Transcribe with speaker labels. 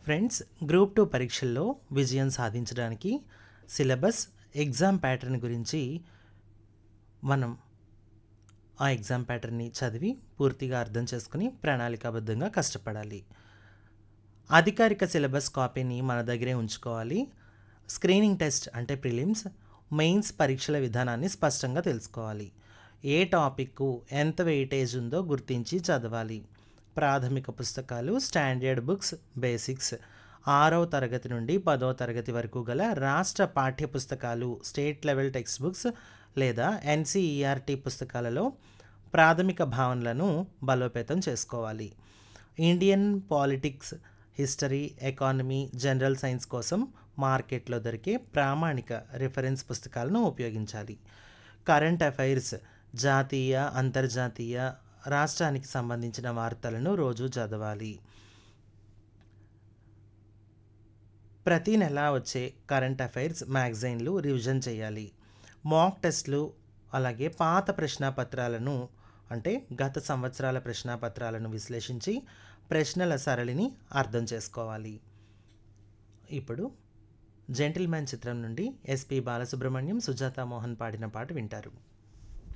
Speaker 1: friends group two పరీక్షల్లో విజయం సాధించడానికి సిలబస్ ఎగ్జామ్ ప్యాటర్న్ గురించి మనం ఆ ఎగ్జామ్ ప్యాటర్న్ని చదివి పూర్తిగా అర్థం చేసుకుని ప్రణాళికాబద్ధంగా కష్టపడాలి అధికారిక సిలబస్ కాపీని మన దగ్గరే ఉంచుకోవాలి స్క్రీనింగ్ టెస్ట్ అంటే ప్రిలిమ్స్ మెయిన్స్ పరీక్షల విధానాన్ని స్పష్టంగా తెలుసుకోవాలి ఏ టాపిక్కు ఎంత వెయిటేజ్ ఉందో గుర్తించి చదవాలి ప్రాథమిక పుస్తకాలు స్టాండర్డ్ బుక్స్ బేసిక్స్ ఆరవ తరగతి నుండి పదవ తరగతి వరకు గల రాష్ట్ర పాఠ్య పుస్తకాలు స్టేట్ లెవెల్ టెక్స్ట్ బుక్స్ లేదా ఎన్సీఈఆర్టీ పుస్తకాలలో ప్రాథమిక భావనలను బలోపేతం చేసుకోవాలి Indian politics history economy general science కోసం మార్కెట్లో దొరికే ప్రామాణిక రిఫరెన్స్ పుస్తకాలను ఉపయోగించాలి కరెంట్ అఫైర్స్ జాతీయ అంతర్జాతీయ రాష్ట్రానికి సంబంధించిన వార్తలను రోజు చదవాలి ప్రతి నెల వచ్చే కరెంట్ అఫైర్స్ మ్యాగజైన్లు రివిజన్ చేయాలి మాక్ టెస్ట్లు అలాగే పాత ప్రశ్నాపత్రాలను అంటే గత సంవత్సరాల ప్రశ్నాపత్రాలను విశ్లేషించి ప్రశ్నల సరళిని అర్థం చేసుకోవాలి ఇప్పుడు జెంటిల్మ్యాన్ చిత్రం నుండి ఎస్పి బాలసుబ్రహ్మణ్యం సుజాత మోహన్ పాడిన పాట వింటారు